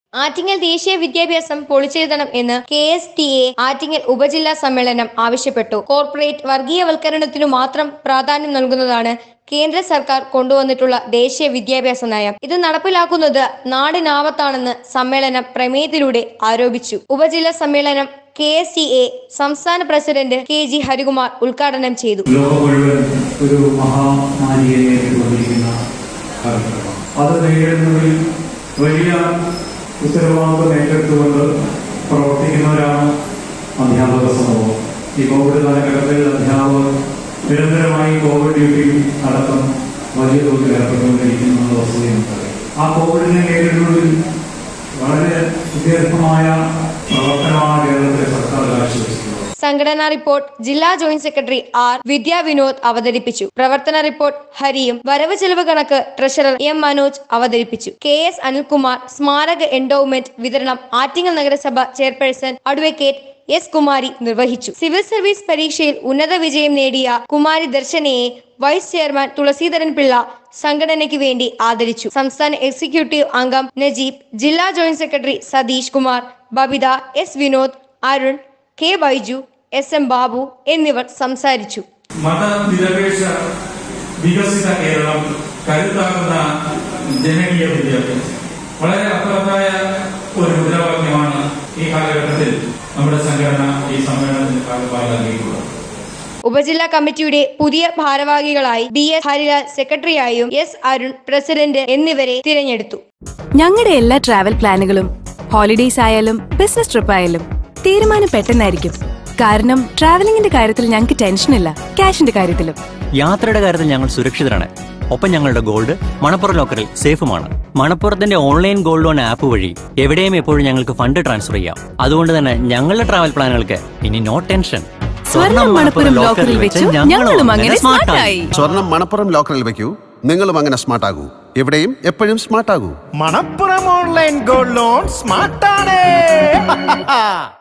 ആറ്റിങ്ങൽ ദേശീയ വിദ്യാഭ്യാസം പൊളിച്ചെഴുതണം എന്ന് K S T A Attingal ഉപജില്ലാ സമ്മേളനം ആവശ്യപ്പെട്ടു കോർപ്പറേറ്റ് വർഗീയവൽക്കരണത്തിനു മാത്രം പ്രാധാന്യം നൽകുന്നതാണ് കേന്ദ്ര സർക്കാർ കൊണ്ടുവന്നിട്ടുള്ള ദേശീയ വിദ്യാഭ്യാസ നയം ഇത് നടപ്പിലാക്കുന്നത് നാടിനാപത്താണെന്ന് സമ്മേളനം പ്രമേയത്തിലൂടെ ആരോപിച്ചു ഉപജില്ലാ സമ്മേളനം കെ എസ് ടി എ സംസ്ഥാന പ്രസിഡന്റ് കെ ജി ഹരികുമാർ ഉദ്ഘാടനം ചെയ്തു ലോകം മുഴുവൻ ഒരു മഹാമാരിയെ നേരിട്ടുകൊണ്ടിരിക്കുന്ന കാലഘട്ടമാണ് അത് നേരിടുന്നതിൽ വലിയ ഉത്തരവാദിത്വം ഏറ്റെടുത്തുകൊണ്ട് പ്രവർത്തിക്കുന്നവരാണ് അധ്യാപക സമൂഹം ഈ കോവിഡ് കാലഘട്ടത്തിൽ അധ്യാപകർ നിരന്തരമായി കോവിഡ് ഡ്യൂട്ടി അടക്കം വലിയ തോതിൽ ഏർപ്പെട്ടുകൊണ്ടിരിക്കുന്ന വസ്തുത നമുക്കറിയാം ആ കോവിഡിനെ നേരിടുന്നതിൽ വളരെ സുദീർഘമായ പ്രവർത്തനമാണ് കേരളത്തിലെ സർക്കാർ കാഴ്ചവെച്ചിട്ടുള്ളത് സംഘടനാ റിപ്പോർട്ട് ജില്ലാ joint secretary R Vidya Vinod അവതരിപ്പിച്ചു പ്രവർത്തന റിപ്പോർട്ട് ഹരിയും വരവ് ചെലവ് കണക്ക് ട്രഷറർ എം മനോജ് അവതരിപ്പിച്ചു കെ എസ് അനിൽകുമാർ സ്മാരക എൻഡോവ്മെന്റ് വിതരണം ആറ്റിങ്ങൽ നഗരസഭ ചെയർപേഴ്സൺ അഡ്വക്കേറ്റ് എസ് കുമാരി നിർവഹിച്ചു സിവിൽ സർവീസ് പരീക്ഷയിൽ ഉന്നത വിജയം നേടിയ കുമാരി ദർശനയെ വൈസ് ചെയർമാൻ തുളസീധരൻ പിള്ള സംഘടനയ്ക്ക് വേണ്ടി ആദരിച്ചു സംസ്ഥാന എക്സിക്യൂട്ടീവ് അംഗം നജീബ് ജില്ലാ joint secretary Satheesh Kumar Babitha S Vinod Arun K Baiju S M Babu എന്നിവർ സംസാരിച്ചു മതനിരപേക്ഷ വികസിത കേരളം കരുത്താക്കുന്ന ജനകീയ വിദ്യാഭ്യാസം വളരെ അർത്ഥവത്തായ ഒരു മുദ്രാവാക്യമാണ് ഈ കാലഘട്ടത്തിൽ നമ്മുടെ സംഘടന ഈ സമ്മേളനത്തിന് ഭാഗമായി നൽകിയിട്ടുള്ളത് ഉപജില്ലാ കമ്മിറ്റിയുടെ പുതിയ ഭാരവാഹികളായി ബി എസ് ഹരിലാൽ സെക്രട്ടറിയായും എസ് അരുൺ പ്രസിഡന്റ് എന്നിവരെ തിരഞ്ഞെടുത്തു ഞങ്ങളുടെ എല്ലാ ട്രാവൽ പ്ലാനുകളും ഹോളിഡേയ്സ് ആയാലും ബിസിനസ് ട്രിപ്പ് ആയാലും തീരുമാനം പെട്ടെന്നായിരിക്കും കാരണം ട്രാവലിംഗിന്റെ കാര്യത്തിൽ ഞങ്ങൾക്ക് ടെൻഷനില്ല ക്യാഷിന്റെ കാര്യത്തിലും യാത്രയുടെ കാര്യത്തിൽ ഞങ്ങൾ സുരക്ഷിതരാണ് ഒപ്പം ഞങ്ങളുടെ ഗോൾഡ് മണപ്പുറം ലോക്കറിൽ സേഫുമാണ് മണപ്പുറത്തിന്റെ ഓൺലൈൻ ഗോൾഡ് ലോൺ ആപ്പ് വഴി എവിടെയും എപ്പോഴും ഞങ്ങൾക്ക് ഫണ്ട് ട്രാൻസ്ഫർ ചെയ്യാം അതുകൊണ്ട് തന്നെ ഞങ്ങളുടെ ട്രാവൽ പ്ലാനുകൾക്ക് ഇനി നോ ടെൻഷൻ സ്വർണം മണപ്പുറം ലോക്കറിൽ വെച്ചു ഞങ്ങളും അങ്ങനെ സ്മാർട്ടായി സ്വർണം മണപ്പുറം ലോക്കറിൽ വെക്കൂ നിങ്ങളും അങ്ങനെ സ്മാർട്ട് ആകൂ എവിടെയും എപ്പോഴും സ്മാർട്ട് ആകൂ മണപ്പുറം ഓൺലൈൻ ഗോൾഡ് ലോൺ സ്മാർട്ടാണ്